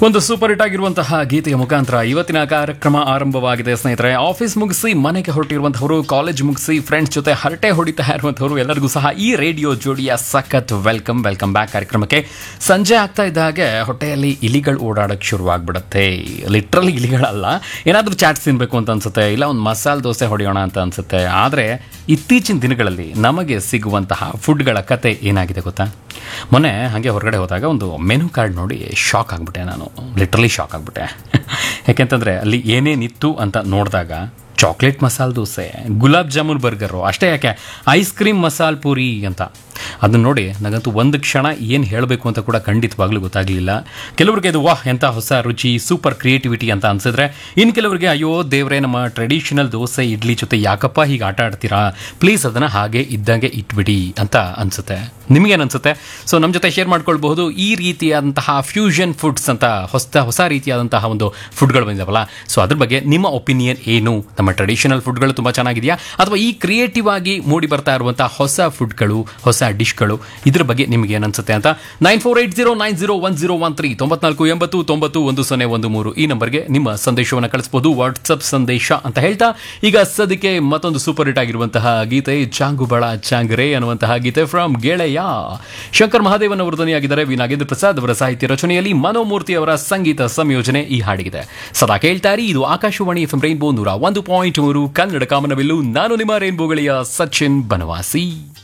ಒಂದು super hit ಆಗಿರುವಂತಹ ಗೀತೆಯ ಮುಖಾಂತರ ಇವತ್ತಿನ ಕಾರ್ಯಕ್ರಮ ಆರಂಭವಾಗಿದೆ ಸ್ನೇಹಿತರೆ ಆಫೀಸ್ ಮುಗಿಸಿ ಮನೆಗೆ ಹೊರಟಿರುವಂತಹವರು ಕಾಲೇಜ್ ಮುಗಿಸಿ ಫ್ರೆಂಡ್ಸ್ ಜೊತೆ ಹರಟೆ ಹೊಡಿತಾ ಇರುವಂತಹವರು ಎಲ್ಲರಿಗೂ ಸಹ ಈ ರೇಡಿಯೋ ಜೋಡಿಯ ಸಖತ್ ವೆಲ್ಕಮ್ ವೆಲ್ಕಮ್ ಬ್ಯಾಕ್ ಕಾರ್ಯಕ್ರಮಕ್ಕೆ ಸಂಜೆ ಆಗ್ತಾ ಇದ್ದ ಹಾಗೆ ಹೊಟ್ಟೆಯಲ್ಲಿ ಇಲಿಗಳು ಓಡಾಡಕ್ಕೆ ಶುರುವಾಗ್ಬಿಡುತ್ತೆ ಲಿಟ್ರಲಿ ಇಲಿಗಳಲ್ಲ ಏನಾದರೂ ಚಾಟ್ಸ್ ತಿನ್ಬೇಕು ಅಂತ ಅನ್ಸುತ್ತೆ ಇಲ್ಲ ಒಂದು ಮಸಾಲೆ ದೋಸೆ ಹೊಡೆಯೋಣ ಅಂತ ಅನ್ಸುತ್ತೆ ಆದರೆ ಇತ್ತೀಚಿನ ದಿನಗಳಲ್ಲಿ ನಮಗೆ ಸಿಗುವಂತಹ ಫುಡ್ಗಳ ಕತೆ ಏನಾಗಿದೆ ಗೊತ್ತಾ ಮೊನ್ನೆ ಹಾಗೆ ಹೊರಗಡೆ ಹೋದಾಗ ಒಂದು ಮೆನು ಕಾರ್ಡ್ ನೋಡಿ ಶಾಕ್ ಆಗಿಬಿಟ್ಟೆ ನಾನು ಲಿಟ್ರಲಿ ಶಾಕ್ ಆಗಿಬಿಟ್ಟೆ ಯಾಕೆಂತಂದರೆ ಅಲ್ಲಿ ಏನೇನಿತ್ತು ಅಂತ ನೋಡಿದಾಗ ಚಾಕ್ಲೇಟ್ ಮಸಾಲೆ ದೋಸೆ ಗುಲಾಬ್ ಜಾಮೂನ್ ಬರ್ಗರು ಅಷ್ಟೇ ಯಾಕೆ ಐಸ್ ಕ್ರೀಮ್ ಮಸಾಲ್ ಪೂರಿ ಅಂತ ಅದನ್ನ ನೋಡಿ ನನಗಂತೂ ಒಂದು ಕ್ಷಣ ಏನು ಹೇಳಬೇಕು ಅಂತ ಕೂಡ ಖಂಡಿತವಾಗ್ಲೂ ಗೊತ್ತಾಗಲಿಲ್ಲ ಕೆಲವ್ರಿಗೆ ಇದು ವಾಹ್ ಎಂಥ ಹೊಸ ರುಚಿ ಸೂಪರ್ ಕ್ರಿಯೇಟಿವಿಟಿ ಅಂತ ಅನ್ಸಿದ್ರೆ ಇನ್ನು ಕೆಲವರಿಗೆ ಅಯ್ಯೋ ದೇವ್ರೆ ನಮ್ಮ ಟ್ರೆಡಿಷನಲ್ ದೋಸೆ ಇಡ್ಲಿ ಜೊತೆ ಯಾಕಪ್ಪ ಹೀಗೆ ಆಟ ಆಡ್ತೀರಾ ಪ್ಲೀಸ್ ಅದನ್ನು ಹಾಗೆ ಇದ್ದಂಗೆ ಇಟ್ಬಿಡಿ ಅಂತ ಅನ್ಸುತ್ತೆ ನಿಮಗೇನು ಅನ್ಸುತ್ತೆ ಸೊ ನಮ್ಮ ಜೊತೆ ಶೇರ್ ಮಾಡ್ಕೊಳ್ಬಹುದು ಈ ರೀತಿಯಾದಂತಹ ಫ್ಯೂಷನ್ ಫುಡ್ಸ್ ಅಂತ ಹೊಸ ಹೊಸ ರೀತಿಯಾದಂತಹ ಒಂದು ಫುಡ್ಗಳು ಬಂದಿದ್ದಾವಲ್ಲ ಸೊ ಅದ್ರ ಬಗ್ಗೆ ನಿಮ್ಮ ಒಪಿನಿಯನ್ ಏನು ನಮ್ಮ ಟ್ರೆಡಿಷನಲ್ ಫುಡ್ಗಳು ತುಂಬ ಚೆನ್ನಾಗಿದೆಯಾ ಅಥವಾ ಈ ಕ್ರಿಯೇಟಿವ್ ಆಗಿ ಮೂಡಿ ಬರ್ತಾ ಇರುವಂತಹ ಹೊಸ ಫುಡ್ಗಳು ಹೊಸ ಡಿಶ್ಗಳು ಇದ್ರ ಬಗ್ಗೆ ನಿಮ್ಗೆ ಏನು ಅನ್ಸುತ್ತೆ ಅಂತ nine four eight zero nine zero one zero one three ತೊಂಬತ್ನಾಲ್ಕು ಎಂಬತ್ತು ತೊಂಬತ್ತು ಒಂದು ಸೊನ್ನೆ ಒಂದು ಮೂರು ಈ ನಂಬರ್ಗೆ ನಿಮ್ಮ ಸಂದೇಶವನ್ನು ಕಳಿಸಬಹುದು ವಾಟ್ಸಪ್ ಸಂದೇಶ ಅಂತ ಹೇಳ್ತಾ ಈಗ ಸದ್ಯಕ್ಕೆ ಮತ್ತೊಂದು ಸೂಪರ್ ಹಿಟ್ ಆಗಿರುವಂತಹ ಗೀತೆ ಚಾಂಗುಬಳ ಚಾಂಗ್ರೆ ಅನ್ನುವಂತಹ ಗೀತೆ ಫ್ರಮ್ ಗೆಳೆಯ ಶಂಕರ್ ಮಹಾದೇವನ್ ಅವರು ಧ್ವನಿಯಾಗಿದ್ದಾರೆ ವಿ ನಾಗೇಂದ್ರ ಪ್ರಸಾದ್ ಅವರ ಸಾಹಿತ್ಯ ರಚನೆಯಲ್ಲಿ ಮನೋಮೂರ್ತಿ ಅವರ ಸಂಗೀತ ಸಂಯೋಜನೆ ಈ ಹಾಡಿಗಿದೆ ಸದಾ ಕೇಳ್ತಾರಿ ಇದು ಆಕಾಶವಾಣಿ ಎಫ್ ರೈನ್ಬೋ ನೂರ ಒಂದು ಪಾಯಿಂಟ್ ಮೂರು ಕನ್ನಡ ಕಾಮನವಿಲ್ಲು ನಾನು ನಿಮ್ಮ ರೈನ್ಬೋ ಗೆಳೆಯ ಸಚಿನ್ ಬನವಾಸಿ